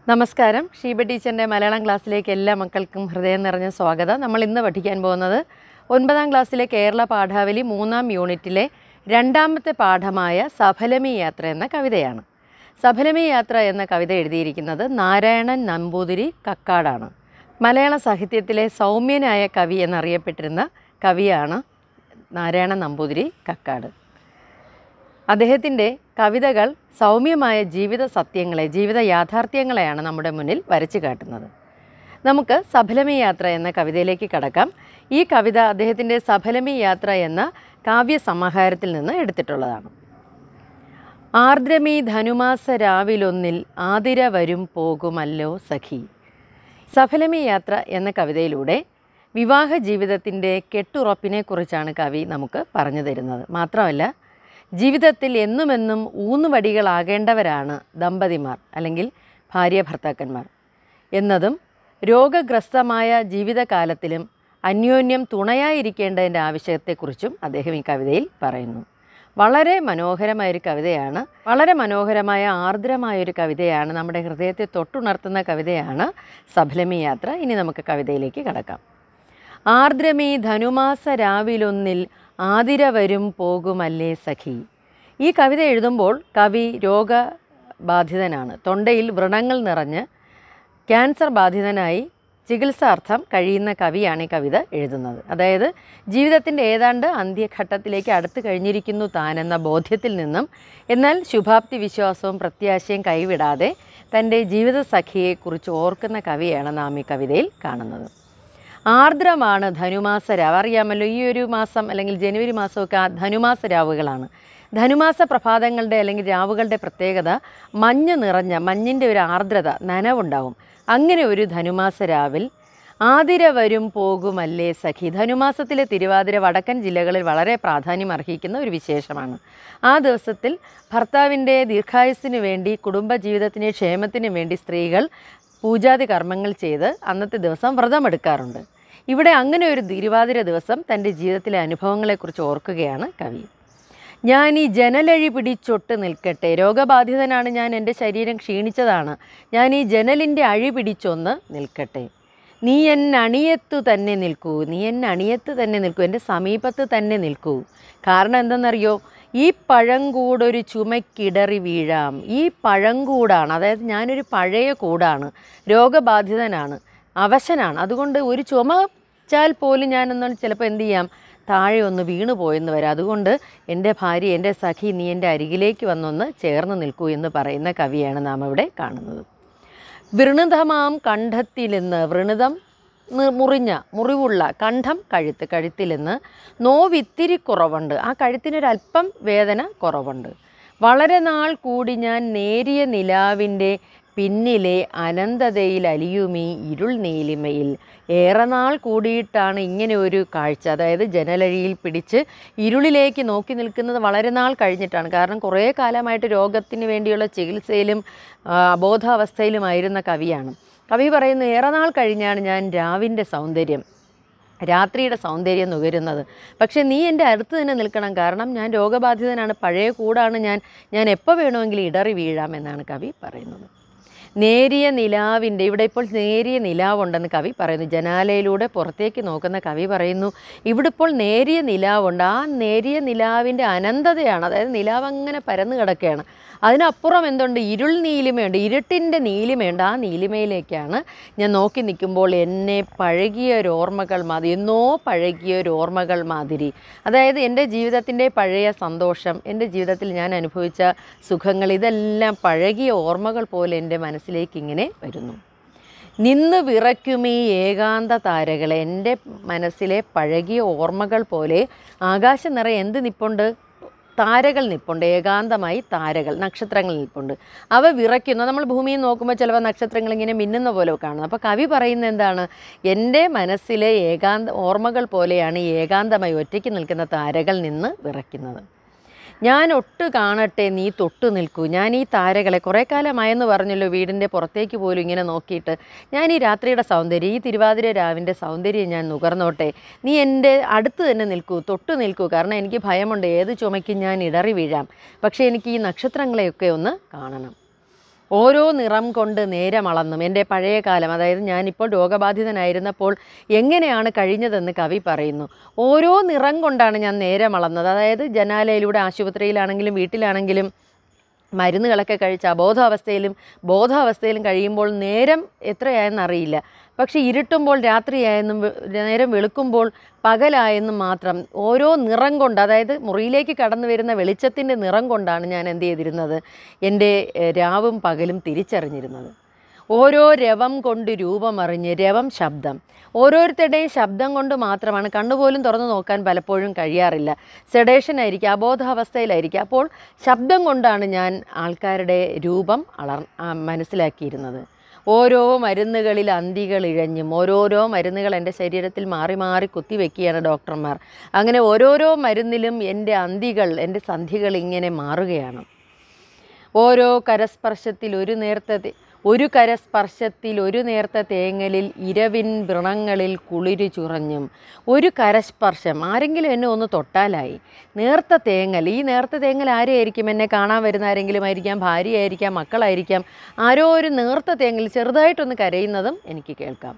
നമസ്കാരം ഷീബ ടീച്ചറിൻ്റെ മലയാളം ക്ലാസ്സിലേക്ക് എല്ലാ മക്കൾക്കും ഹൃദയം നിറഞ്ഞ സ്വാഗതം നമ്മൾ ഇന്ന് പഠിക്കാൻ പോകുന്നത് ഒൻപതാം ക്ലാസ്സിലെ കേരള പാഠാവലി മൂന്നാം യൂണിറ്റിലെ രണ്ടാമത്തെ പാഠമായ സഫലമി യാത്ര എന്ന കവിതയാണ് സഫലമി യാത്ര എന്ന കവിത എഴുതിയിരിക്കുന്നത് നാരായണൻ നമ്പൂതിരി കക്കാടാണ് മലയാള സാഹിത്യത്തിലെ സൗമ്യനായ കവി എന്നറിയപ്പെട്ടിരുന്ന കവിയാണ് നാരായണൻ നമ്പൂതിരി കക്കാട് അദ്ദേഹത്തിൻ്റെ കവിതകൾ സൗമ്യമായ ജീവിത സത്യങ്ങളെ ജീവിത യാഥാർത്ഥ്യങ്ങളെയാണ് നമ്മുടെ മുന്നിൽ വരച്ചു കാട്ടുന്നത് നമുക്ക് സഫലമി യാത്ര എന്ന കവിതയിലേക്ക് കടക്കാം ഈ കവിത അദ്ദേഹത്തിൻ്റെ സഫലമി യാത്ര എന്ന കാവ്യ സമാഹാരത്തിൽ നിന്ന് എടുത്തിട്ടുള്ളതാണ് ആർദ്രമീ ധനുമാസ രാവിലൊന്നിൽ ആതിര വരും പോകുമല്ലോ സഖി സഫലമി യാത്ര എന്ന കവിതയിലൂടെ വിവാഹ ജീവിതത്തിൻ്റെ കെട്ടുറപ്പിനെക്കുറിച്ചാണ് കവി നമുക്ക് പറഞ്ഞു തരുന്നത് മാത്രമല്ല ജീവിതത്തിൽ എന്നുമെന്നും ഊന്നുവടികളാകേണ്ടവരാണ് ദമ്പതിമാർ അല്ലെങ്കിൽ ഭാര്യ ഭർത്താക്കന്മാർ എന്നതും രോഗഗ്രസ്തമായ ജീവിതകാലത്തിലും അന്യോന്യം തുണയായിരിക്കേണ്ടതിൻ്റെ ആവശ്യത്തെക്കുറിച്ചും അദ്ദേഹം ഈ കവിതയിൽ പറയുന്നു വളരെ മനോഹരമായൊരു കവിതയാണ് വളരെ മനോഹരമായ ആർദ്രമായൊരു കവിതയാണ് നമ്മുടെ ഹൃദയത്തെ തൊട്ടുണർത്തുന്ന കവിതയാണ് സഫലമി യാത്ര ഇനി നമുക്ക് കവിതയിലേക്ക് കടക്കാം ആർദ്രമീ ധനുമാസ രാവിലൊന്നിൽ ആതിര വരും പോകുമല്ലേ സഖി ഈ കവിത എഴുതുമ്പോൾ കവി രോഗബാധിതനാണ് തൊണ്ടയിൽ വ്രണങ്ങൾ നിറഞ്ഞ് ക്യാൻസർ ബാധിതനായി ചികിത്സാർത്ഥം കഴിയുന്ന കവിയാണ് ഈ കവിത എഴുതുന്നത് അതായത് ജീവിതത്തിൻ്റെ ഏതാണ്ട് അന്ത്യഘട്ടത്തിലേക്ക് അടുത്ത് കഴിഞ്ഞിരിക്കുന്നു താനെന്ന ബോധ്യത്തിൽ നിന്നും എന്നാൽ ശുഭാപ്തി വിശ്വാസവും പ്രത്യാശയും കൈവിടാതെ തൻ്റെ ജീവിത സഖിയെക്കുറിച്ച് ഓർക്കുന്ന കവിയാണ് നാം ഈ കവിതയിൽ കാണുന്നത് ആർദ്രമാണ് ധനുമാസ രാവ് അറിയാമല്ലോ ഈ ഒരു മാസം അല്ലെങ്കിൽ ജനുവരി മാസമൊക്കെ ആ ധനുമാസ രാവുകളാണ് ധനുമാസ പ്രഭാതങ്ങളുടെ അല്ലെങ്കിൽ രാവുകളുടെ പ്രത്യേകത മഞ്ഞ് നിറഞ്ഞ മഞ്ഞിൻ്റെ ഒരു ആർദ്രത നനവുണ്ടാവും അങ്ങനെ ഒരു ധനുമാസ രാവിൽ ആതിര വരും പോകുമല്ലേ സഖി ധനുമാസത്തിലെ തിരുവാതിര വടക്കൻ ജില്ലകളിൽ വളരെ പ്രാധാന്യം അർഹിക്കുന്ന ഒരു വിശേഷമാണ് ആ ദിവസത്തിൽ ഭർത്താവിൻ്റെ ദീർഘായുസ്സിന് വേണ്ടി കുടുംബജീവിതത്തിന് ക്ഷേമത്തിന് വേണ്ടി സ്ത്രീകൾ പൂജാതി കർമ്മങ്ങൾ ചെയ്ത് അന്നത്തെ ദിവസം വ്രതമെടുക്കാറുണ്ട് ഇവിടെ അങ്ങനെ ഒരു തിരുവാതിര ദിവസം തൻ്റെ ജീവിതത്തിലെ അനുഭവങ്ങളെക്കുറിച്ച് ഓർക്കുകയാണ് കവി ഞാൻ ഈ ജനലഴി പിടിച്ചൊട്ട് നിൽക്കട്ടെ രോഗബാധിതനാണ് ഞാൻ എൻ്റെ ശരീരം ക്ഷീണിച്ചതാണ് ഞാൻ ഈ ജനലിൻ്റെ അഴി പിടിച്ചൊന്ന് നിൽക്കട്ടെ നീ എൻ അണിയത്തു തന്നെ നിൽക്കൂ നീ എൻ അണിയത്ത് തന്നെ നിൽക്കൂ എൻ്റെ സമീപത്ത് തന്നെ നിൽക്കൂ കാരണം എന്തെന്നറിയോ ഈ പഴങ്കൂടൊരു ചുമക്കിടറി വീഴാം ഈ പഴങ്കൂടാണ് അതായത് ഞാനൊരു പഴയ കൂടാണ് രോഗബാധിതനാണ് അവശനാണ് അതുകൊണ്ട് ഒരു ചുമച്ചാൽ പോലും ഞാനൊന്നും ചിലപ്പോൾ എന്ത് ചെയ്യാം താഴെ ഒന്ന് വീണു പോയെന്ന് വരാം അതുകൊണ്ട് എൻ്റെ ഭാര്യ എൻ്റെ സഖി നീ എൻ്റെ അരികിലേക്ക് വന്നൊന്ന് ചേർന്ന് നിൽക്കൂ എന്ന് പറയുന്ന കവിയാണ് നാം ഇവിടെ കാണുന്നത് വൃണുതമാം കണ്ഠത്തിലെന്ന് വൃണുതം നി- മുറിഞ്ഞ മുറിവുള്ള കണ്ഠം കഴുത്ത് കഴുത്തിലെന്ന് നോവിത്തിരി കുറവുണ്ട് ആ കഴുത്തിനൊരല്പം വേദന കുറവുണ്ട് വളരെ നാൾ കൂടി ഞാൻ നേരിയ നിലാവിൻ്റെ പിന്നിലെ അനന്തതയിൽ അലിയുമീ ഇരുൾ നീലിമയിൽ ഏറെ നാൾ കൂടിയിട്ടാണ് ഇങ്ങനെ ഒരു കാഴ്ച അതായത് ജനലഴിയിൽ പിടിച്ച് ഇരുളിലേക്ക് നോക്കി നിൽക്കുന്നത് വളരെ നാൾ കഴിഞ്ഞിട്ടാണ് കാരണം കുറേ കാലമായിട്ട് രോഗത്തിന് വേണ്ടിയുള്ള ചികിത്സയിലും ആ, അബോധാവസ്ഥയിലുമായിരുന്ന കവിയാണ് കവി പറയുന്നു ഏറെ നാൾ കഴിഞ്ഞാണ് ഞാൻ രാവിൻ്റെ സൗന്ദര്യം രാത്രിയുടെ സൗന്ദര്യം നുകരുന്നത് പക്ഷേ നീ എൻ്റെ അടുത്ത് തന്നെ നിൽക്കണം കാരണം ഞാൻ രോഗബാധിതനാണ് പഴയ കൂടാണ് ഞാൻ ഞാൻ എപ്പോൾ വേണമെങ്കിലും ഇടറി വീഴാമെന്നാണ് കവി പറയുന്നത് നേരിയ നിലാവിൻ്റെ ഇവിടെ ഇപ്പോൾ നേരിയ നിലാവുണ്ടെന്ന് കവി പറയുന്നു ജനാലയിലൂടെ പുറത്തേക്ക് നോക്കുന്ന കവി പറയുന്നു ഇവിടെ ഇപ്പോൾ നേരിയ നിലാവുണ്ട് ആ നേരിയ നിലാവിൻ്റെ അനന്തതയാണ് അതായത് നിലാവ് അങ്ങനെ പരന്നു കിടക്കുകയാണ് അതിനപ്പുറം എന്തുണ്ട് ഇരുൾ നീലിമയുണ്ട് ഇരുട്ടിൻ്റെ നീലിമയുണ്ട് ആ നീലിമയിലേക്കാണ് ഞാൻ നോക്കി നിൽക്കുമ്പോൾ എന്നെ പഴകിയ ഒരു ഓർമ്മകൾ മാതിരി എന്നോ പഴകിയ ഒരു ഓർമ്മകൾ മാതിരി അതായത് എൻ്റെ ജീവിതത്തിൻ്റെ പഴയ സന്തോഷം എൻ്റെ ജീവിതത്തിൽ ഞാൻ അനുഭവിച്ച സുഖങ്ങൾ ഇതെല്ലാം പഴകിയ ഓർമ്മകൾ പോലെ എൻ്റെ മനസ്സിലേക്ക് ഇങ്ങനെ വരുന്നു നിന്ന് വിറയ്ക്കുമീ ഏകാന്ത താരകളെ എൻ്റെ മനസ്സിലെ പഴകിയ ഓർമ്മകൾ പോലെ ആകാശം നിറയെ എന്ത് നിപ്പുണ്ട് താരകൾ നിപ്പുണ്ട് ഏകാന്തമായി താരകൾ നക്ഷത്രങ്ങൾ നിൽപ്പുണ്ട് അവ വിറയ്ക്കുന്നു നമ്മൾ ഭൂമിയിൽ നോക്കുമ്പോൾ ചിലപ്പോൾ നക്ഷത്രങ്ങൾ ഇങ്ങനെ മിന്നുന്ന പോലെ കാണുന്നു അപ്പോൾ കവി പറയുന്നത് എന്താണ് എൻ്റെ മനസ്സിലെ ഏകാന്ത ഓർമ്മകൾ പോലെയാണ് ഈ ഏകാന്തമായി ഒറ്റയ്ക്ക് നിൽക്കുന്ന താരകൾ നിന്ന് വിറയ്ക്കുന്നത് ഞാൻ ഒട്ട് കാണട്ടെ നീ തൊട്ടു നിൽക്കൂ ഞാൻ ഈ താരകളെ കുറേ കാലമായെന്ന് പറഞ്ഞല്ലോ വീടിൻ്റെ പുറത്തേക്ക് പോലും ഇങ്ങനെ നോക്കിയിട്ട് ഞാൻ ഈ രാത്രിയുടെ സൗന്ദര്യം ഈ തിരുവാതിര രാവിൻ്റെ സൗന്ദര്യം ഞാൻ നുകർന്നോട്ടെ നീ എൻ്റെ അടുത്ത് തന്നെ നിൽക്കൂ തൊട്ടു നിൽക്കൂ കാരണം എനിക്ക് ഭയമുണ്ട് ഏത് ചുമയ്ക്കും ഞാൻ ഇടറി വീഴാം പക്ഷേ എനിക്ക് ഈ നക്ഷത്രങ്ങളെയൊക്കെ ഒന്ന് കാണണം ഓരോ നിറം കൊണ്ട് നേരമളന്നും എൻ്റെ പഴയ കാലം അതായത് ഞാനിപ്പോൾ രോഗബാധിതനായിരുന്നപ്പോൾ എങ്ങനെയാണ് കഴിഞ്ഞതെന്ന് കവി പറയുന്നു ഓരോ നിറം കൊണ്ടാണ് ഞാൻ നേരമളന്നത് അതായത് ജനാലയിലൂടെ ആശുപത്രിയിലാണെങ്കിലും വീട്ടിലാണെങ്കിലും മരുന്നുകളൊക്കെ കഴിച്ച് അബോധാവസ്ഥയിലും ബോധാവസ്ഥയിലും കഴിയുമ്പോൾ നേരം എത്രയായെന്ന് അറിയില്ല പക്ഷേ ഇരുട്ടുമ്പോൾ രാത്രിയായെന്നും വെ- നേരം വെളുക്കുമ്പോൾ പകലായെന്നും മാത്രം ഓരോ നിറം കൊണ്ട് അതായത് മുറിയിലേക്ക് കടന്നു വരുന്ന വെളിച്ചത്തിൻ്റെ നിറം കൊണ്ടാണ് ഞാൻ എന്ത് ചെയ്തിരുന്നത് എൻ്റെ എഹ്, രാവും പകലും തിരിച്ചറിഞ്ഞിരുന്നത് ഓരോ രവം കൊണ്ട് രൂപമറിഞ്ഞ് രവം ശബ്ദം ഓരോരുത്തരുടെയും ശബ്ദം കൊണ്ട് മാത്രമാണ് കണ്ണുപോലും തുറന്നു നോക്കാൻ പലപ്പോഴും കഴിയാറില്ല സെഡേഷൻ ആയിരിക്കും അബോധാവസ്ഥയിലായിരിക്കും അപ്പോൾ ശബ്ദം കൊണ്ടാണ് ഞാൻ ആൾക്കാരുടെ രൂപം അളർ ആ, മനസ്സിലാക്കിയിരുന്നത് ഓരോ മരുന്നുകളിൽ അന്തികൾ ഇഴഞ്ഞും ഓരോരോ മരുന്നുകൾ എൻ്റെ ശരീരത്തിൽ മാറി മാറി കുത്തിവെക്കുകയാണ് ഡോക്ടർമാർ അങ്ങനെ ഓരോരോ മരുന്നിലും എൻ്റെ അന്തികൾ എൻ്റെ സന്ധികൾ ഇങ്ങനെ മാറുകയാണ് ഓരോ കരസ്പർശത്തിൽ ഒരു നേർത്ത തേ- ഒരു കരസ്പർശത്തിൽ ഒരു നേർത്ത തേങ്ങലിൽ ഇരവിൻ വൃണങ്ങളിൽ കുളിരു ചുറഞ്ഞും ഒരു കരസ്പർശം ആരെങ്കിലും എന്നെ ഒന്ന് തൊട്ടാലായി നേർത്ത തേങ്ങൽ ഈ നേർത്ത തേങ്ങൽ ആരെയായിരിക്കും എന്നെ കാണാൻ വരുന്ന ആരെങ്കിലും ആയിരിക്കാം ഭാര്യയായിരിക്കാം മക്കളായിരിക്കാം ആരോ ഒരു നേർത്ത തേങ്ങൽ ചെറുതായിട്ടൊന്ന് കരയുന്നതും എനിക്ക് കേൾക്കാം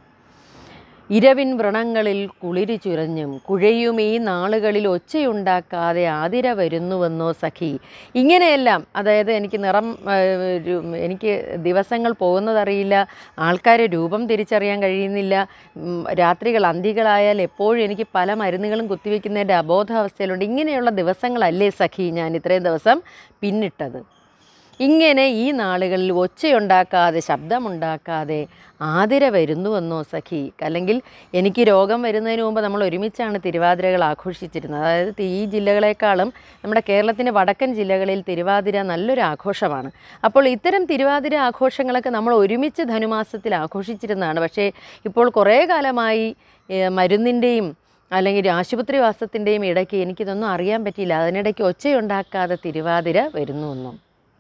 ഇരവിൻ വ്രണങ്ങളിൽ കുളിരി ചുരഞ്ഞും കുഴയും ഈ നാളുകളിൽ ഒച്ചയുണ്ടാക്കാതെ ആതിര വരുന്നുവെന്നോ സഖി ഇങ്ങനെയെല്ലാം അതായത് എനിക്ക് നിറം ആ, രു- എനിക്ക് ദിവസങ്ങൾ പോകുന്നതറിയില്ല ആൾക്കാരെ രൂപം തിരിച്ചറിയാൻ കഴിയുന്നില്ല ഉം, രാത്രികൾ അന്തികളായാൽ എപ്പോഴും എനിക്ക് പല മരുന്നുകളും കുത്തിവെക്കുന്നതിൻ്റെ അബോധാവസ്ഥയിലുണ്ട് ഇങ്ങനെയുള്ള ദിവസങ്ങളല്ലേ സഖി ഞാൻ ഇത്രയും ദിവസം പിന്നിട്ടത് ഇങ്ങനെ ഈ നാളുകളിൽ ഒച്ചയുണ്ടാക്കാതെ ശബ്ദമുണ്ടാക്കാതെ ആതിര വരുന്നുവെന്നോ സഖി അല്ലെങ്കിൽ എനിക്ക് രോഗം വരുന്നതിന് മുമ്പ് നമ്മൾ ഒരുമിച്ചാണ് തിരുവാതിരകൾ ആഘോഷിച്ചിരുന്നത് അതായത് ഈ ജില്ലകളെക്കാളും നമ്മുടെ കേരളത്തിൻ്റെ വടക്കൻ ജില്ലകളിൽ തിരുവാതിര നല്ലൊരു ആഘോഷമാണ് അപ്പോൾ ഇത്തരം തിരുവാതിര ആഘോഷങ്ങളൊക്കെ നമ്മൾ ഒരുമിച്ച് ധനുമാസത്തിൽ ആഘോഷിച്ചിരുന്നതാണ് പക്ഷേ ഇപ്പോൾ കുറേ കാലമായി ഏഹ്, മരുന്നിൻ്റെയും അല്ലെങ്കിൽ ആശുപത്രി വാസത്തിൻ്റെയും ഇടയ്ക്ക് എനിക്കിതൊന്നും അറിയാൻ പറ്റിയില്ല അതിനിടയ്ക്ക് ഒച്ചയുണ്ടാക്കാതെ തിരുവാതിര വരുന്നുവെന്നും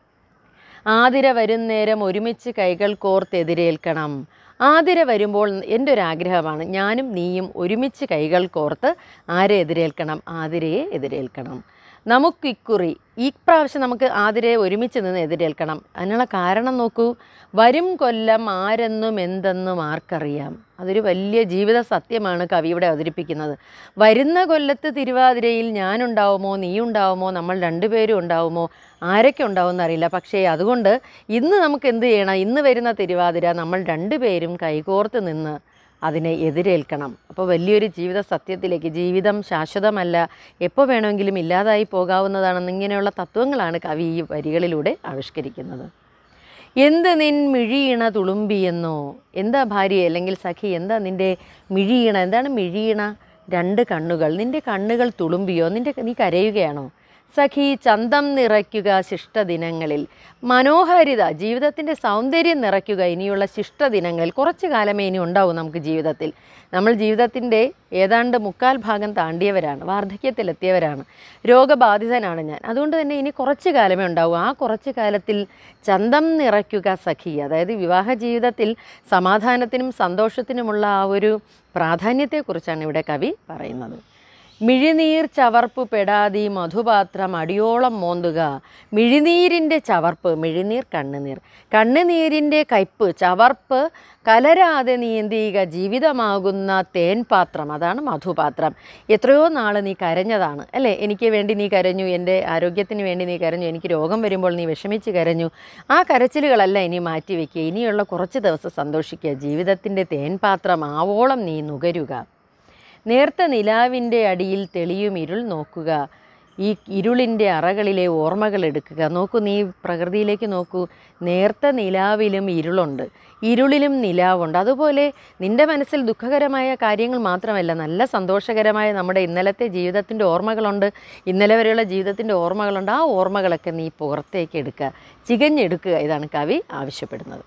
ആതിര വരുന്നേരം ഒരുമിച്ച് കൈകൾ കോർത്ത് എതിരേൽക്കണം ആതിര വരുമ്പോൾ എൻ്റെ ഒരു ആഗ്രഹമാണ് ഞാനും നീയും ഒരുമിച്ച് കൈകൾ കോർത്ത് ആരെ എതിരേൽക്കണം ആതിരയെ എതിരേൽക്കണം നമുക്കിക്കുറി ഈ പ്രാവശ്യം നമുക്ക് ആതിരയെ ഒരുമിച്ച് നിന്ന് എതിരേൽക്കണം അതിനുള്ള കാരണം നോക്കൂ വരും കൊല്ലം ആരെന്നും എന്തെന്നും ആർക്കറിയാം അതൊരു വലിയ ജീവിത സത്യമാണ് കവി ഇവിടെ അവതരിപ്പിക്കുന്നത് വരുന്ന കൊല്ലത്ത് തിരുവാതിരയിൽ ഞാനുണ്ടാവുമോ നീ ഉണ്ടാവുമോ നമ്മൾ രണ്ടുപേരും ഉണ്ടാവുമോ ആരൊക്കെ ഉണ്ടാവുമെന്ന് അറിയില്ല പക്ഷേ അതുകൊണ്ട് ഇന്ന് നമുക്ക് എന്ത് ചെയ്യണം ഇന്ന് വരുന്ന തിരുവാതിര നമ്മൾ രണ്ടുപേരും കൈകോർത്ത് നിന്ന് അതിനെ എതിരേൽക്കണം അപ്പോൾ വലിയൊരു ജീവിത സത്യത്തിലേക്ക് ജീവിതം ശാശ്വതമല്ല എപ്പോൾ വേണമെങ്കിലും ഇല്ലാതായി പോകാവുന്നതാണെന്ന് ഇങ്ങനെയുള്ള തത്വങ്ങളാണ് കവി ഈ വരികളിലൂടെ ആവിഷ്കരിക്കുന്നത് എന്ത് നിൻ മിഴിയിണ തുളുമ്പിയെന്നോ എന്താ ഭാര്യ അല്ലെങ്കിൽ സഖി എന്താ നിൻ്റെ മിഴിയിണ എന്താണ് മിഴിയിണ രണ്ട് കണ്ണുകൾ നിൻ്റെ കണ്ണുകൾ തുളുമ്പിയോ നിൻ്റെ നീ കരയുകയാണോ സഖി ചന്തം നിറയ്ക്കുക ശിഷ്ടദിനങ്ങളിൽ മനോഹാരിത ജീവിതത്തിൻ്റെ സൗന്ദര്യം നിറയ്ക്കുക ഇനിയുള്ള ശിഷ്ടദിനങ്ങളിൽ കുറച്ച് കാലമേ ഇനി ഉണ്ടാവും നമുക്ക് ജീവിതത്തിൽ നമ്മൾ ജീവിതത്തിൻ്റെ ഏതാണ്ട് മുക്കാൽ ഭാഗം താണ്ടിയവരാണ് വാർദ്ധക്യത്തിലെത്തിയവരാണ് രോഗബാധിതനാണ് ഞാൻ അതുകൊണ്ട് തന്നെ ഇനി കുറച്ച് കാലമേ ഉണ്ടാവൂ ആ കുറച്ച് കാലത്തിൽ ചന്തം നിറയ്ക്കുക സഖി അതായത് വിവാഹ ജീവിതത്തിൽ സമാധാനത്തിനും സന്തോഷത്തിനുമുള്ള ആ ഒരു പ്രാധാന്യത്തെക്കുറിച്ചാണ് ഇവിടെ കവി പറയുന്നത് മിഴിനീർ ചവർപ്പ് പെടാതി മധുപാത്രം അടിയോളം മോന്തുക മിഴിനീരിൻ്റെ ചവർപ്പ് മിഴിനീർ കണ്ണുനീർ കണ്ണുനീരിൻ്റെ കയ്പ് ചവർപ്പ് കലരാതെ നീന്തിക ജീവിതമാകുന്ന തേൻപാത്രം അതാണ് മധുപാത്രം എത്രയോ നാൾ നീ കരഞ്ഞതാണ് അല്ലേ എനിക്ക് വേണ്ടി നീ കരഞ്ഞു എൻ്റെ ആരോഗ്യത്തിന് വേണ്ടി നീ കരഞ്ഞു എനിക്ക് രോഗം വരുമ്പോൾ നീ വിഷമിച്ച് കരഞ്ഞു ആ കരച്ചിലുകളല്ല ഇനി മാറ്റിവെക്കുക ഇനിയുള്ള കുറച്ച് ദിവസം സന്തോഷിക്കുക ജീവിതത്തിൻ്റെ തേൻപാത്രം ആവോളം നീ നുകരുക നേർത്ത നിലാവിൻ്റെ അടിയിൽ തെളിയും ഇരുൾ നോക്കുക ഈ ഇരുളിൻ്റെ അറകളിലെ ഓർമ്മകൾ എടുക്കുക നോക്കൂ നീ പ്രകൃതിയിലേക്ക് നോക്കൂ നേർത്ത നിലാവിലും ഇരുളുണ്ട് ഇരുളിലും നിലാവുണ്ട് അതുപോലെ നിൻ്റെ മനസ്സിൽ ദുഃഖകരമായ കാര്യങ്ങൾ മാത്രമല്ല നല്ല സന്തോഷകരമായ നമ്മുടെ ഇന്നലത്തെ ജീവിതത്തിൻ്റെ ഓർമ്മകളുണ്ട് ഇന്നലെ വരെയുള്ള ജീവിതത്തിൻ്റെ ഓർമ്മകളുണ്ട് ആ ഓർമ്മകളൊക്കെ നീ പുറത്തേക്ക് എടുക്കുക ചികഞ്ഞെടുക്കുക ഇതാണ് കവി ആവശ്യപ്പെടുന്നത്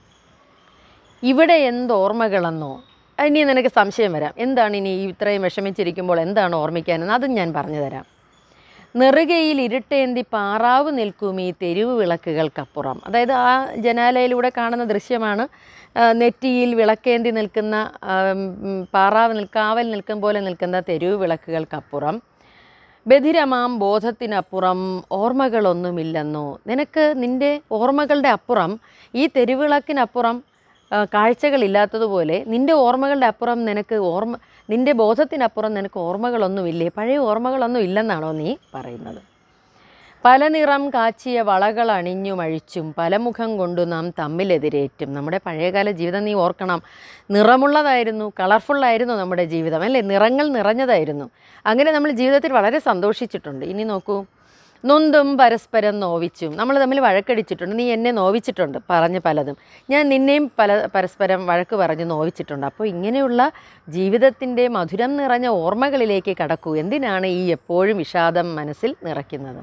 ഇവിടെ എന്ത് ഓർമ്മകളെന്നോ ഇനി നിനക്ക് സംശയം വരാം എന്താണ് ഇനി ഇത്രയും വിഷമിച്ചിരിക്കുമ്പോൾ എന്താണ് ഓർമ്മിക്കാനെന്ന് അതും ഞാൻ പറഞ്ഞു തരാം നെറുകയിൽ ഇരുട്ടേന്തി പാറാവ് നിൽക്കും ഈ തെരുവ് വിളക്കുകൾക്കപ്പുറം അതായത് ആ ജനാലയിലൂടെ കാണുന്ന ദൃശ്യമാണ് ആ, നെറ്റിയിൽ വിളക്കേന്തി നിൽക്കുന്ന ആ, ഉം, പാറാവ് നിൽക്കാവൽ നിൽക്കും പോലെ നിൽക്കുന്ന തെരുവ് വിളക്കുകൾക്കപ്പുറം ബധിരമാം ബോധത്തിനപ്പുറം ഓർമ്മകളൊന്നുമില്ലെന്നോ നിനക്ക് നിൻ്റെ ഓർമ്മകളുടെ അപ്പുറം ഈ തെരുവിളക്കിനപ്പുറം ആ, കാഴ്ചകളില്ലാത്തതുപോലെ നിൻ്റെ ഓർമ്മകളുടെ അപ്പുറം നിനക്ക് ഓർമ്മ നിൻ്റെ ബോധത്തിനപ്പുറം നിനക്ക് ഓർമ്മകളൊന്നുമില്ലേ പഴയ ഓർമ്മകളൊന്നും ഇല്ലെന്നാണോ നീ പറയുന്നത് പല നിറം കാച്ചിയ വളകൾ അണിഞ്ഞു മഴിച്ചും പല മുഖം കൊണ്ടു നാം തമ്മിലെതിരേറ്റും നമ്മുടെ പഴയകാല ജീവിതം നീ ഓർക്കണം നിറമുള്ളതായിരുന്നു കളർഫുള്ളായിരുന്നു നമ്മുടെ ജീവിതം അല്ലേ നിറങ്ങൾ നിറഞ്ഞതായിരുന്നു അങ്ങനെ നമ്മൾ ജീവിതത്തിൽ വളരെ സന്തോഷിച്ചിട്ടുണ്ട് ഇനി നോക്കൂ നൊന്തും പരസ്പരം നോവിച്ചും നമ്മൾ തമ്മിൽ വഴക്കടിച്ചിട്ടുണ്ട് നീ എന്നെ നോവിച്ചിട്ടുണ്ട് പറഞ്ഞ് പലതും ഞാൻ നിന്നെയും പല പരസ്പരം വഴക്ക് പറഞ്ഞ് നോവിച്ചിട്ടുണ്ട് അപ്പോൾ ഇങ്ങനെയുള്ള ജീവിതത്തിൻ്റെ മധുരം നിറഞ്ഞ ഓർമ്മകളിലേക്ക് കടക്കൂ എന്തിനാണ് ഈ എപ്പോഴും വിഷാദം മനസ്സിൽ നിറയ്ക്കുന്നത്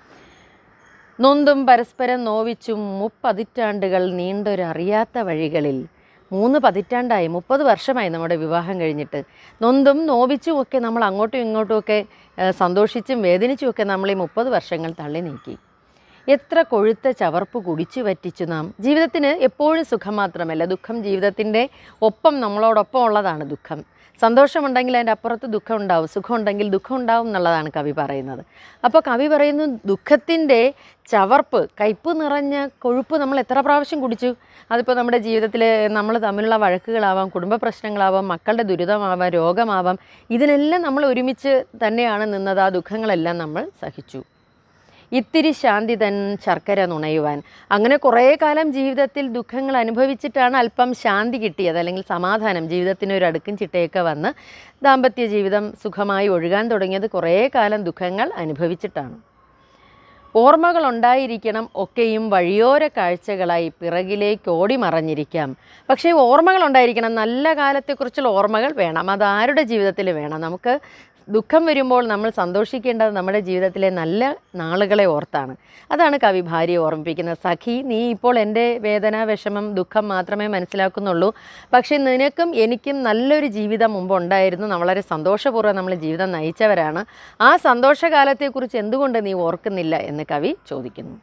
നൊന്തും പരസ്പരം നോവിച്ചും മുപ്പതിറ്റാണ്ടുകൾ നീണ്ടൊരറിയാത്ത വഴികളിൽ മൂന്ന് പതിറ്റാണ്ടായി മുപ്പത് വർഷമായി നമ്മുടെ വിവാഹം കഴിഞ്ഞിട്ട് നൊന്തും നോവിച്ചും ഒക്കെ നമ്മൾ അങ്ങോട്ടും ഇങ്ങോട്ടും ഒക്കെ ആ, സന്തോഷിച്ചും വേദനിച്ചും ഒക്കെ നമ്മൾ ഈ മുപ്പത് വർഷങ്ങൾ തള്ളി നീക്കി എത്ര കൊഴുത്ത ചവർപ്പ് കുടിച്ചു വറ്റിച്ചു നാം ജീവിതത്തിന് എപ്പോഴും സുഖം മാത്രമല്ല ദുഃഖം ജീവിതത്തിൻ്റെ ഒപ്പം നമ്മളോടൊപ്പം ഉള്ളതാണ് ദുഃഖം സന്തോഷമുണ്ടെങ്കിൽ അതിൻ്റെ അപ്പുറത്ത് ദുഃഖം ഉണ്ടാവും സുഖമുണ്ടെങ്കിൽ ദുഃഖം ഉണ്ടാവും എന്നുള്ളതാണ് കവി പറയുന്നത് അപ്പോൾ കവി പറയുന്നു ദുഃഖത്തിൻ്റെ ചവർപ്പ് കയ്പ് നിറഞ്ഞ കൊഴുപ്പ് നമ്മൾ എത്ര പ്രാവശ്യം കുടിച്ചു അതിപ്പോൾ നമ്മുടെ ജീവിതത്തിൽ നമ്മൾ തമ്മിലുള്ള വഴക്കുകളാവാം കുടുംബ പ്രശ്നങ്ങളാവാം മക്കളുടെ ദുരിതമാവാം രോഗമാവാം ഇതിനെല്ലാം നമ്മൾ ഒരുമിച്ച് തന്നെയാണ് നിന്നത് ആ ദുഃഖങ്ങളെല്ലാം നമ്മൾ സഹിച്ചു ഇത്തിരി ശാന്തി തൻ ശർക്കര നുണയുവാൻ അങ്ങനെ കുറേ കാലം ജീവിതത്തിൽ ദുഃഖങ്ങൾ അനുഭവിച്ചിട്ടാണ് അല്പം ശാന്തി കിട്ടിയത് അല്ലെങ്കിൽ സമാധാനം ജീവിതത്തിന് ഒരു അടുക്കും ചിട്ടയൊക്കെ വന്ന് ദാമ്പത്യ ജീവിതം സുഖമായി ഒഴുകാൻ തുടങ്ങിയത് കുറേ കാലം ദുഃഖങ്ങൾ അനുഭവിച്ചിട്ടാണ് ഓർമ്മകൾ ഉണ്ടായിരിക്കണം ഒക്കെയും വഴിയോര കാഴ്ചകളായി പിറകിലേക്ക് ഓടി മറഞ്ഞിരിക്കാം പക്ഷേ ഓർമ്മകൾ ഉണ്ടായിരിക്കണം നല്ല കാലത്തെക്കുറിച്ചുള്ള ഓർമ്മകൾ വേണം അത് ആരുടെ ജീവിതത്തിൽ വേണം നമുക്ക് ദുഃഖം വരുമ്പോൾ നമ്മൾ സന്തോഷിക്കേണ്ടത് നമ്മുടെ ജീവിതത്തിലെ നല്ല നാളുകളെ ഓർത്താണ് അതാണ് കവി ഭാര്യയെ ഓർമ്മിപ്പിക്കുന്നത് സഖി നീ ഇപ്പോൾ എൻ്റെ വേദന വിഷമം ദുഃഖം മാത്രമേ മനസ്സിലാക്കുന്നുള്ളൂ പക്ഷേ നിനക്കും എനിക്കും നല്ലൊരു ജീവിതം മുമ്പ് ഉണ്ടായിരുന്നു നമ്മൾ വളരെ സന്തോഷപൂർവ്വം നമ്മൾ ജീവിതം നയിച്ചവരാണ് ആ സന്തോഷകാലത്തെക്കുറിച്ച് എന്തുകൊണ്ട് നീ ഓർക്കുന്നില്ല എന്ന് കവി ചോദിക്കുന്നു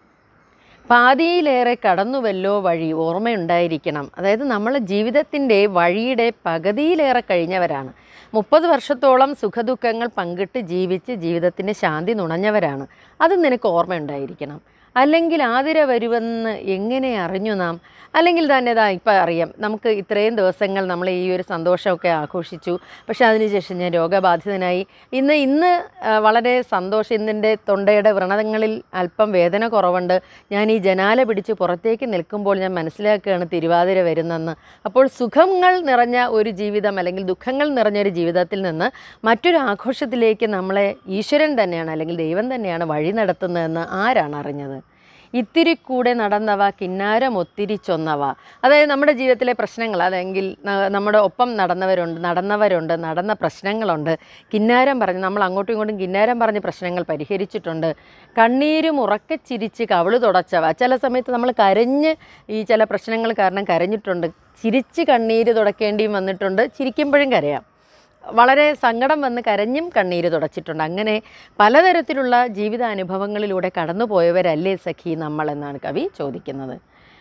പാതിയിലേറെ കടന്നുവല്ലോ വഴി ഓർമ്മയുണ്ടായിരിക്കണം അതായത് നമ്മൾ ജീവിതത്തിൻ്റെ വഴിയുടെ പകുതിയിലേറെ കഴിഞ്ഞവരാണ് മുപ്പത് വർഷത്തോളം സുഖദുഃഖങ്ങൾ പങ്കിട്ട് ജീവിച്ച് ജീവിതത്തിൻ്റെ ശാന്തി നുണഞ്ഞവരാണ് അത് നിനക്ക് ഓർമ്മയുണ്ടായിരിക്കണം അല്ലെങ്കിൽ ആതിര വരുമെന്ന് എങ്ങനെ അറിഞ്ഞു നാം അല്ലെങ്കിൽ തന്നെ ഇതാ ഇപ്പം അറിയാം നമുക്ക് ഇത്രയും ദിവസങ്ങൾ നമ്മൾ ഈ ഒരു സന്തോഷമൊക്കെ ആഘോഷിച്ചു പക്ഷേ അതിനുശേഷം ഞാൻ രോഗബാധിതനായി ഇന്ന് ഇന്ന് ആ, വളരെ സന്തോഷം ഇന്നിൻ്റെ തൊണ്ടയുടെ വ്രണങ്ങളിൽ അല്പം വേദന കുറവുണ്ട് ഞാൻ ഈ ജനാല പിടിച്ച് പുറത്തേക്ക് നിൽക്കുമ്പോൾ ഞാൻ മനസ്സിലാക്കുകയാണ് തിരുവാതിര വരുന്നെന്ന് അപ്പോൾ സുഖങ്ങൾ നിറഞ്ഞ ഒരു ജീവിതം അല്ലെങ്കിൽ ദുഃഖങ്ങൾ നിറഞ്ഞൊരു ജീവിതത്തിൽ നിന്ന് മറ്റൊരു ആഘോഷത്തിലേക്ക് നമ്മളെ ഈശ്വരൻ തന്നെയാണ് അല്ലെങ്കിൽ ദൈവം തന്നെയാണ് വഴി നടത്തുന്നതെന്ന് ആരാണ് അറിഞ്ഞത് ഇത്തിരി കൂടെ നടന്നവ കിന്നാരം ഒത്തിരി ചൊന്നവ അതായത് നമ്മുടെ ജീവിതത്തിലെ പ്രശ്നങ്ങൾ അല്ലെങ്കിൽ ന- നമ്മുടെ ഒപ്പം നടന്നവരുണ്ട് നടന്നവരുണ്ട് നടന്ന പ്രശ്നങ്ങളുണ്ട് കിന്നാരം പറഞ്ഞ് നമ്മൾ അങ്ങോട്ടും ഇങ്ങോട്ടും കിന്നാരം പറഞ്ഞ് പ്രശ്നങ്ങൾ പരിഹരിച്ചിട്ടുണ്ട് കണ്ണീരും ഉറക്കെ ചിരിച്ച് കവിള് തുടച്ചവ ചില സമയത്ത് നമ്മൾ കരഞ്ഞ് ഈ ചില പ്രശ്നങ്ങൾ കാരണം കരഞ്ഞിട്ടുണ്ട് ചിരിച്ച് കണ്ണീര് തുടക്കേണ്ടിയും വന്നിട്ടുണ്ട് ചിരിക്കുമ്പോഴും കരയാം വളരെ സങ്കടം വന്ന് കരഞ്ഞും കണ്ണീര് തുടച്ചിട്ടുണ്ട് അങ്ങനെ പലതരത്തിലുള്ള ജീവിതാനുഭവങ്ങളിലൂടെ കടന്നുപോയവരല്ലേ സഖി നമ്മൾ എന്നാണ് കവി ചോദിക്കുന്നത്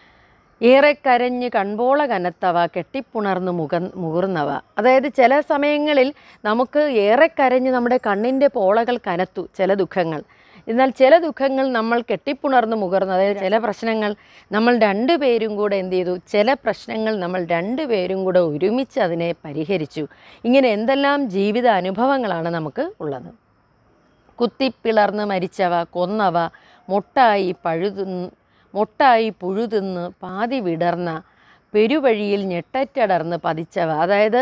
ഏറെ കരഞ്ഞ് കൺപോള കനത്തവ കെട്ടിപ്പുണർന്ന് മുഖ മുകുർന്നവ അതായത് ചില സമയങ്ങളിൽ നമുക്ക് ഏറെ കരഞ്ഞ് നമ്മുടെ കണ്ണിൻ്റെ പോളകൾ കനത്തു ചില ദുഃഖങ്ങൾ എന്നാൽ ചില ദുഃഖങ്ങൾ നമ്മൾ കെട്ടിപ്പുണർന്ന് മുകർന്നു അതായത് ചില പ്രശ്നങ്ങൾ നമ്മൾ രണ്ടുപേരും കൂടെ എന്ത് ചെയ്തു ചില പ്രശ്നങ്ങൾ നമ്മൾ രണ്ടുപേരും കൂടെ ഒരുമിച്ച് അതിനെ പരിഹരിച്ചു ഇങ്ങനെ എന്തെല്ലാം ജീവിത അനുഭവങ്ങളാണ് നമുക്ക് ഉള്ളത് കുത്തിപ്പിളർന്ന് മരിച്ചവ കൊന്നവ മൊട്ടായി പഴുതുന്ന് മൊട്ടായി പുഴുതിന്ന് പാതി വിടർന്ന പെരുവഴിയിൽ ഞെട്ടറ്റടർന്ന് പതിച്ചവ അതായത്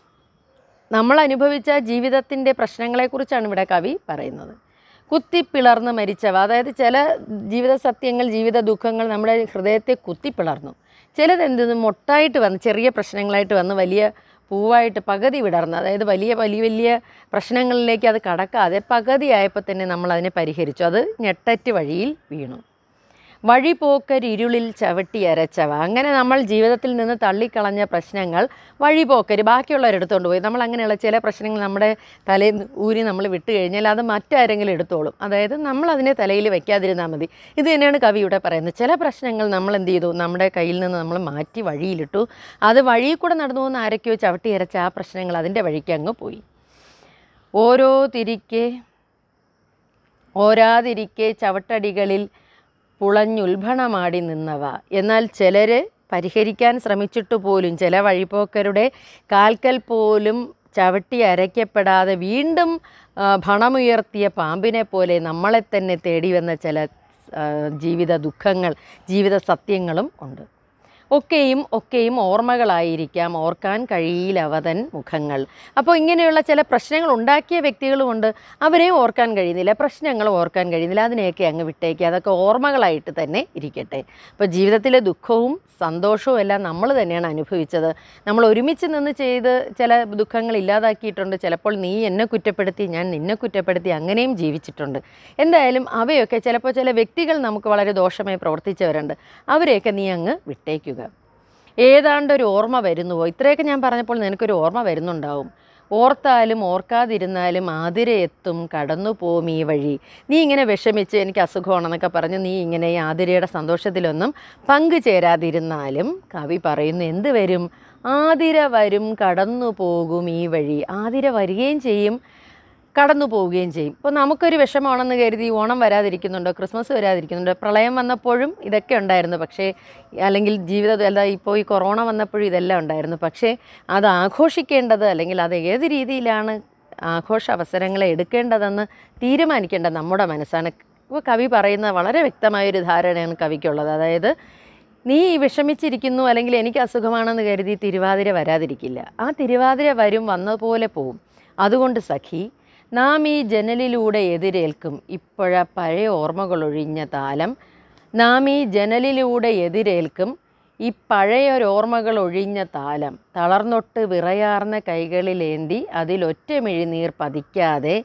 നമ്മൾ അനുഭവിച്ച ജീവിതത്തിൻ്റെ പ്രശ്നങ്ങളെക്കുറിച്ചാണ് ഇവിടെ കവി പറയുന്നത് കുത്തിപ്പിളർന്ന് മരിച്ചവ അതായത് ചില ജീവിത സത്യങ്ങൾ ജീവിത ദുഃഖങ്ങൾ നമ്മുടെ ഹൃദയത്തെ കുത്തിപ്പിളർന്നു ചിലത് എന്ത് മൊട്ടായിട്ട് വന്ന് ചെറിയ പ്രശ്നങ്ങളായിട്ട് വന്ന് വലിയ പൂവായിട്ട് പകുതി വിടർന്നു അതായത് വലിയ വലിയ വലിയ പ്രശ്നങ്ങളിലേക്ക് അത് കടക്കാതെ പകുതി ആയപ്പോൾ തന്നെ നമ്മൾ അതിനെ പരിഹരിച്ചു അത് ഞെട്ടറ്റ് വഴിയിൽ വീണു വഴിപോക്കരിരുളിൽ ചവിട്ടി അരച്ചവ അങ്ങനെ നമ്മൾ ജീവിതത്തിൽ നിന്ന് തള്ളിക്കളഞ്ഞ പ്രശ്നങ്ങൾ വഴിപോക്കര് ബാക്കിയുള്ളവരെടുത്തുകൊണ്ട് പോയി നമ്മൾ അങ്ങനെയുള്ള ചില പ്രശ്നങ്ങൾ നമ്മുടെ തലയിൽ ഊരി നമ്മൾ വിട്ട് കഴിഞ്ഞാൽ അത് മറ്റാരെങ്കിലും എടുത്തോളും അതായത് നമ്മൾ അതിനെ തലയിൽ വെക്കാതിരുന്നാൽ മതി ഇത് തന്നെയാണ് കവി ഇവിടെ പറയുന്നത് ചില പ്രശ്നങ്ങൾ നമ്മൾ എന്ത് ചെയ്തു നമ്മുടെ കയ്യിൽ നിന്ന് നമ്മൾ മാറ്റി വഴിയിലിട്ടു അത് വഴിയിൽ കൂടെ നടന്നു പോകുന്ന ആരൊക്കെയോ ചവിട്ടി അരച്ച ആ പ്രശ്നങ്ങൾ അതിൻ്റെ വഴിക്ക് അങ്ങ് പോയി ഓരോ തിരിക്കെ ഓരാതിരിക്കെ ചവിട്ടടികളിൽ പുളഞ്ഞുൽഭണമാടി നിന്നവ എന്നാൽ ചിലർ പരിഹരിക്കാൻ ശ്രമിച്ചിട്ട് പോലും ചില വഴിപോക്കരുടെ കാൽക്കൽ പോലും ചവിട്ടി അരയ്ക്കപ്പെടാതെ വീണ്ടും ആ, ഭണമുയർത്തിയ പാമ്പിനെ പോലെ നമ്മളെ തന്നെ തേടി വന്ന ചില ആ, ജീവിത ദുഃഖങ്ങൾ ജീവിത സത്യങ്ങളും ഉണ്ട് ഒക്കെയും ഒക്കെയും ഓർമ്മകളായിരിക്കാം ഓർക്കാൻ കഴിയില്ലവതൻ മുഖങ്ങൾ അപ്പോൾ ഇങ്ങനെയുള്ള ചില പ്രശ്നങ്ങൾ ഉണ്ടാക്കിയ വ്യക്തികളുമുണ്ട് അവരെയും ഓർക്കാൻ കഴിയുന്നില്ല പ്രശ്നങ്ങൾ ഓർക്കാൻ കഴിയുന്നില്ല അതിനെയൊക്കെ അങ്ങ് വിട്ടേക്കുക അതൊക്കെ ഓർമ്മകളായിട്ട് തന്നെ ഇരിക്കട്ടെ അപ്പോൾ ജീവിതത്തിലെ ദുഃഖവും സന്തോഷവും എല്ലാം നമ്മൾ തന്നെയാണ് അനുഭവിച്ചത് നമ്മൾ ഒരുമിച്ച് നിന്ന് ചെയ്ത് ചില ദുഃഖങ്ങൾ ഇല്ലാതാക്കിയിട്ടുണ്ട് ചിലപ്പോൾ നീ എന്നെ കുറ്റപ്പെടുത്തി ഞാൻ നിന്നെ കുറ്റപ്പെടുത്തി അങ്ങനെയും ജീവിച്ചിട്ടുണ്ട് എന്തായാലും അവയൊക്കെ ചിലപ്പോൾ ചില വ്യക്തികൾ നമുക്ക് വളരെ ദോഷമായി പ്രവർത്തിച്ചവരുണ്ട് അവരെയൊക്കെ നീ അങ്ങ് വിട്ടേക്കുക ഏതാണ്ട് ഒരു ഓർമ്മ വരുന്നുവോ ഇത്രയൊക്കെ ഞാൻ പറഞ്ഞപ്പോൾ നിനക്കൊരു ഓർമ്മ വരുന്നുണ്ടാവും ഓർത്താലും ഓർക്കാതിരുന്നാലും ആതിര എത്തും കടന്നു പോവും ഈ വഴി നീ ഇങ്ങനെ വിഷമിച്ച് എനിക്ക് അസുഖമാണെന്നൊക്കെ പറഞ്ഞ് നീ ഇങ്ങനെ ഈ ആതിരയുടെ സന്തോഷത്തിലൊന്നും പങ്കുചേരാതിരുന്നാലും കവി പറയുന്നു എന്ത് വരും ആതിര വരും കടന്നു പോകും ഈ വഴി ആതിര വരികയും ചെയ്യും കടന്നു പോവുകയും ചെയ്യും ഇപ്പോൾ നമുക്കൊരു വിഷമമാണെന്ന് കരുതി ഓണം വരാതിരിക്കുന്നുണ്ടോ ക്രിസ്മസ് വരാതിരിക്കുന്നുണ്ടോ പ്രളയം വന്നപ്പോഴും ഇതൊക്കെ ഉണ്ടായിരുന്നു പക്ഷേ അല്ലെങ്കിൽ ജീവിത അല്ല ഇപ്പോൾ ഈ കൊറോണ വന്നപ്പോഴും ഇതെല്ലാം ഉണ്ടായിരുന്നു പക്ഷേ അത് ആഘോഷിക്കേണ്ടത് അല്ലെങ്കിൽ അത് ഏത് രീതിയിലാണ് ആഘോഷ അവസരങ്ങളെ എടുക്കേണ്ടതെന്ന് തീരുമാനിക്കേണ്ടത് നമ്മുടെ മനസ്സാണ് ഇപ്പോൾ കവി പറയുന്ന വളരെ വ്യക്തമായൊരു ധാരണയാണ് കവിക്കുള്ളത് അതായത് നീ വിഷമിച്ചിരിക്കുന്നു അല്ലെങ്കിൽ എനിക്ക് അസുഖമാണെന്ന് കരുതി തിരുവാതിര വരാതിരിക്കില്ല ആ തിരുവാതിര വരും വന്നതുപോലെ പോവും അതുകൊണ്ട് സഖി നാം ഈ ജനലിലൂടെ എതിരേൽക്കും ഇപ്പോഴ പഴയ ഓർമ്മകളൊഴിഞ്ഞ താലം നാം ഈ ജനലിലൂടെ എതിരേൽക്കും ഈ പഴയൊരോർമ്മകൾ ഒഴിഞ്ഞ താലം തളർന്നൊട്ട് വിറയാർന്ന കൈകളിലേന്തി അതിലൊറ്റ മിഴിനീർ പതിക്കാതെ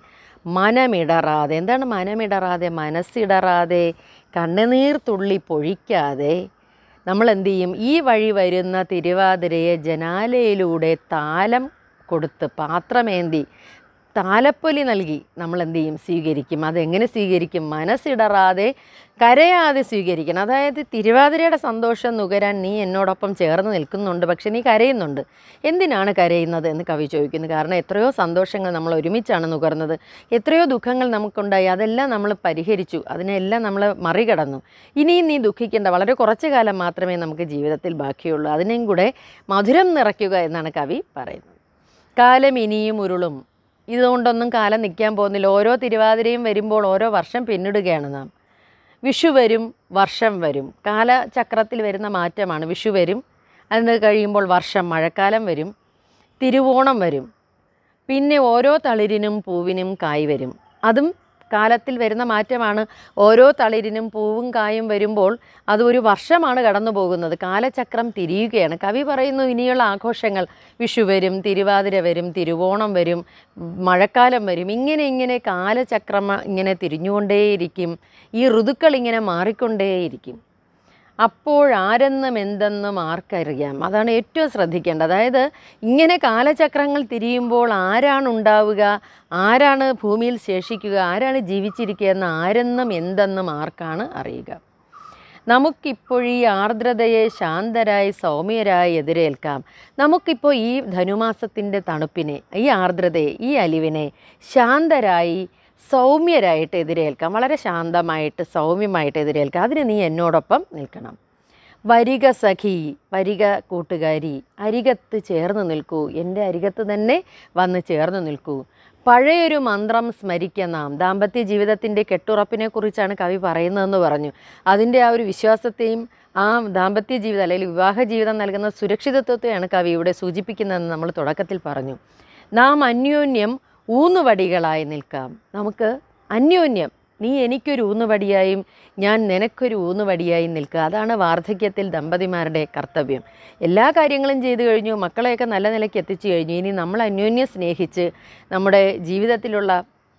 മനമിടറാതെ എന്താണ് മനമിടറാതെ മനസ്സിടറാതെ കണ്ണുനീർ തുള്ളി പൊഴിക്കാതെ നമ്മൾ എന്ത് ചെയ്യും ഈ വഴി വരുന്ന തിരുവാതിരയെ ജനാലയിലൂടെ താലം കൊടുത്ത് പാത്രമേന്തി താലപ്പൊലി നൽകി നമ്മൾ എന്ത് ചെയ്യും സ്വീകരിക്കും അതെങ്ങനെ സ്വീകരിക്കും മനസ്സിടറാതെ കരയാതെ സ്വീകരിക്കണം അതായത് തിരുവാതിരയുടെ സന്തോഷം നുകരാൻ നീ എന്നോടൊപ്പം ചേർന്ന് നിൽക്കുന്നുണ്ട് പക്ഷെ നീ കരയുന്നുണ്ട് എന്തിനാണ് കരയുന്നത് എന്ന് കവി ചോദിക്കുന്നു കാരണം എത്രയോ സന്തോഷങ്ങൾ നമ്മൾ ഒരുമിച്ചാണ് നുകർന്നത് എത്രയോ ദുഃഖങ്ങൾ നമുക്കുണ്ടായി അതെല്ലാം നമ്മൾ പരിഹരിച്ചു അതിനെല്ലാം നമ്മൾ മറികടന്നു ഇനിയും നീ ദുഃഖിക്കേണ്ട വളരെ കുറച്ച് കാലം മാത്രമേ നമുക്ക് ജീവിതത്തിൽ ബാക്കിയുള്ളൂ അതിനെയും കൂടെ മധുരം നിറയ്ക്കുക എന്നാണ് കവി പറയുന്നത് കാലം ഇനിയും ഉരുളും ഇതുകൊണ്ടൊന്നും കാലം നിൽക്കാൻ പോകുന്നില്ല ഓരോ തിരുവാതിരയും വരുമ്പോൾ ഓരോ വർഷം പിന്നിടുകയാണ് നാം വിഷു വരും വർഷം വരും കാലചക്രത്തിൽ വരുന്ന മാറ്റമാണ് വിഷു വരും അതിന് കഴിയുമ്പോൾ വർഷം മഴക്കാലം വരും തിരുവോണം വരും പിന്നെ ഓരോ തളിരിനും പൂവിനും കായ് വരും അതും കാലത്തിൽ വരുന്ന മാറ്റമാണ് ഓരോ തളിരിനും പൂവും കായും വരുമ്പോൾ അത് ഒരു വർഷമാണ് കടന്നു പോകുന്നത് കാലചക്രം തിരിയുകയാണ് കവി പറയുന്നു ഇനിയുള്ള ആഘോഷങ്ങൾ വിഷു വരും തിരുവാതിര വരും തിരുവോണം വരും മഴക്കാലം വരും ഇങ്ങനെ ഇങ്ങനെ കാലചക്രം ഇങ്ങനെ തിരിഞ്ഞുകൊണ്ടേയിരിക്കും ഈ ഋതുക്കൾ ഇങ്ങനെ മാറിക്കൊണ്ടേയിരിക്കും അപ്പോഴാരെന്നും എന്തെന്നും ആർക്കറിയാം അതാണ് ഏറ്റവും ശ്രദ്ധിക്കേണ്ടത് അതായത് ഇങ്ങനെ കാലചക്രങ്ങൾ തിരിയുമ്പോൾ ആരാണ് ഉണ്ടാവുക ആരാണ് ഭൂമിയിൽ ശേഷിക്കുക ആരാണ് ജീവിച്ചിരിക്കുക എന്ന് ആരെന്നും എന്തെന്നും ആർക്കാണ് അറിയുക നമുക്കിപ്പോൾ ഈ ആർദ്രതയെ ശാന്തരായി സൗമ്യരായി എതിരേൽക്കാം നമുക്കിപ്പോൾ ഈ ധനുമാസത്തിൻ്റെ തണുപ്പിനെ ഈ ആർദ്രതയെ ഈ അലിവിനെ ശാന്തരായി സൗമ്യരായിട്ട് എതിരേൽക്കാം വളരെ ശാന്തമായിട്ട് സൗമ്യമായിട്ട് എതിരേൽക്കാം അതിന് നീ എന്നോടൊപ്പം നിൽക്കണം വരിക സഖി വരിക കൂട്ടുകാരി അരികത്ത് ചേർന്ന് നിൽക്കൂ എൻ്റെ അരികത്ത് തന്നെ വന്ന് ചേർന്ന് നിൽക്കൂ പഴയൊരു മന്ത്രം സ്മരിക്ക നാം ദാമ്പത്യ ജീവിതത്തിൻ്റെ കെട്ടുറപ്പിനെ കുറിച്ചാണ് കവി പറയുന്നതെന്ന് പറഞ്ഞു അതിൻ്റെ ആ ഒരു വിശ്വാസത്തെയും ആ ദാമ്പത്യ ജീവിതം അല്ലെങ്കിൽ വിവാഹ ജീവിതം നൽകുന്ന സുരക്ഷിതത്വത്തെയാണ് കവി ഇവിടെ സൂചിപ്പിക്കുന്നതെന്ന് നമ്മൾ തുടക്കത്തിൽ പറഞ്ഞു നാം അന്യോന്യം ഊന്നുവടികളായി നിൽക്കാം നമുക്ക് അന്യോന്യം നീ എനിക്കൊരു ഊന്നുവടിയായും ഞാൻ നിനക്കൊരു ഊന്നുവടിയായും നിൽക്കുക അതാണ് വാർദ്ധക്യത്തിൽ ദമ്പതിമാരുടെ കർത്തവ്യം എല്ലാ കാര്യങ്ങളും ചെയ്തു കഴിഞ്ഞു മക്കളെയൊക്കെ നല്ല നിലയ്ക്ക് എത്തിച്ചു കഴിഞ്ഞു ഇനി നമ്മൾ അന്യോന്യം സ്നേഹിച്ച് നമ്മുടെ ജീവിതത്തിലുള്ള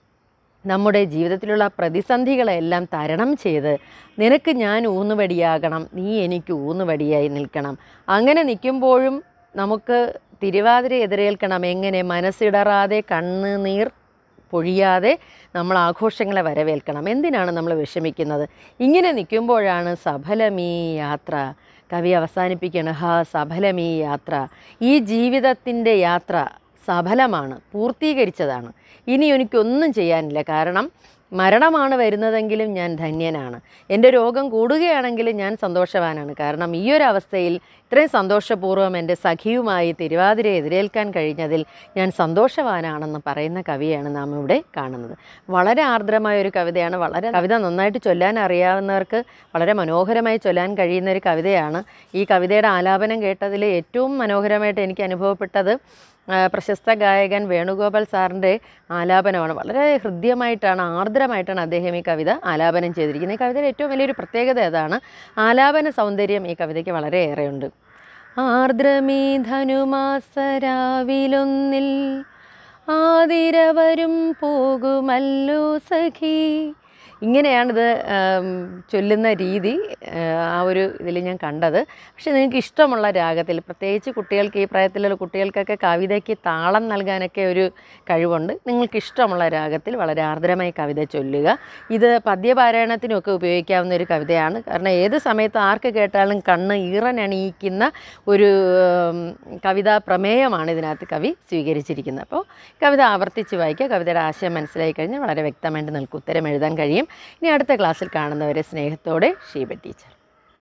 നമ്മുടെ ജീവിതത്തിലുള്ള പ്രതിസന്ധികളെല്ലാം തരണം ചെയ്ത് നിനക്ക് ഞാൻ ഊന്നുവടിയാകണം നീ എനിക്ക് ഊന്നുവടിയായി നിൽക്കണം അങ്ങനെ നിൽക്കുമ്പോഴും നമുക്ക് തിരുവാതിര എതിരേൽക്കണം എങ്ങനെ മനസ്സിടറാതെ കണ്ണുനീർ പൊഴിയാതെ നമ്മൾ ആഘോഷങ്ങളെ വരവേൽക്കണം എന്തിനാണ് നമ്മൾ വിഷമിക്കുന്നത് ഇങ്ങനെ നിൽക്കുമ്പോഴാണ് സഫലമീ യാത്ര കവി അവസാനിപ്പിക്കുകയാണ് ഹാ സഫലമീ യാത്ര ഈ ജീവിതത്തിൻ്റെ യാത്ര സഫലമാണ് പൂർത്തീകരിച്ചതാണ് ഇനി എനിക്കൊന്നും ചെയ്യാനില്ല കാരണം മരണമാണ് വരുന്നതെങ്കിലും ഞാൻ ധന്യനാണ് എൻ്റെ രോഗം കൂടുകയാണെങ്കിലും ഞാൻ സന്തോഷവാനാണ് കാരണം ഈ ഒരു അവസ്ഥയിൽ ഇത്രയും സന്തോഷപൂർവ്വം എൻ്റെ സഖിയുമായി തിരുവാതിരയെ എതിരേൽക്കാൻ കഴിഞ്ഞതിൽ ഞാൻ സന്തോഷവാനാണെന്ന് പറയുന്ന കവിയാണ് നാം ഇവിടെ കാണുന്നത് വളരെ ആർദ്രമായ ഒരു കവിതയാണ് വളരെ കവിത നന്നായിട്ട് ചൊല്ലാൻ അറിയാവുന്നവർക്ക് വളരെ മനോഹരമായി ചൊല്ലാൻ കഴിയുന്ന ഒരു കവിതയാണ് ഈ കവിതയുടെ ആലാപനം കേട്ടതിൽ ഏറ്റവും മനോഹരമായിട്ട് എനിക്ക് അനുഭവപ്പെട്ടത് ആ, പ്രശസ്ത ഗായകൻ വേണുഗോപാൽ സാറിൻ്റെ ആലാപനമാണ് വളരെ ഹൃദ്യമായിട്ടാണ് ആർദ്രമായിട്ടാണ് അദ്ദേഹം ഈ കവിത ആലാപനം ചെയ്തിരിക്കുന്നത് ഈ കവിതയുടെ ഏറ്റവും വലിയൊരു പ്രത്യേകത അതാണ് ആലാപന സൗന്ദര്യം ഈ കവിതയ്ക്ക് വളരെയേറെയുണ്ട് ആർദ്രമീ ധനുമാസരാവിലൊന്നിൽ ആതിരവരും പോകുമല്ലോ സഖി ഇങ്ങനെയാണിത് ആം, ചൊല്ലുന്ന രീതി ആ, ആ ഒരു ഇതിൽ ഞാൻ കണ്ടത് പക്ഷെ നിങ്ങൾക്ക് ഇഷ്ടമുള്ള രാഗത്തിൽ പ്രത്യേകിച്ച് കുട്ടികൾക്ക് ഈ പ്രായത്തിലുള്ള കുട്ടികൾക്കൊക്കെ കവിതയ്ക്ക് താളം നൽകാനൊക്കെ ഒരു കഴിവുണ്ട് നിങ്ങൾക്ക് ഇഷ്ടമുള്ള രാഗത്തിൽ വളരെ ആർദ്രമായി കവിത ചൊല്ലുക ഇത് പദ്യപാരായണത്തിനുമൊക്കെ ഉപയോഗിക്കാവുന്ന ഒരു കവിതയാണ് കാരണം ഏത് സമയത്ത് ആർക്ക് കേട്ടാലും കണ്ണ് ഈറനണിയിക്കുന്ന ഒരു ഉം, കവിതാ പ്രമേയമാണ് ഇതിനകത്ത് കവി സ്വീകരിച്ചിരിക്കുന്നത് അപ്പോൾ കവിത ആവർത്തിച്ച് വായിക്കുക കവിതയുടെ ആശയം മനസ്സിലായി കഴിഞ്ഞാൽ വളരെ വ്യക്തമായിട്ട് നിങ്ങൾക്ക് ഉത്തരം എഴുതാൻ കഴിയും ഇനി അടുത്ത ക്ലാസ്സിൽ കാണുന്നവരെ സ്നേഹത്തോടെ ഷീബ ടീച്ചർ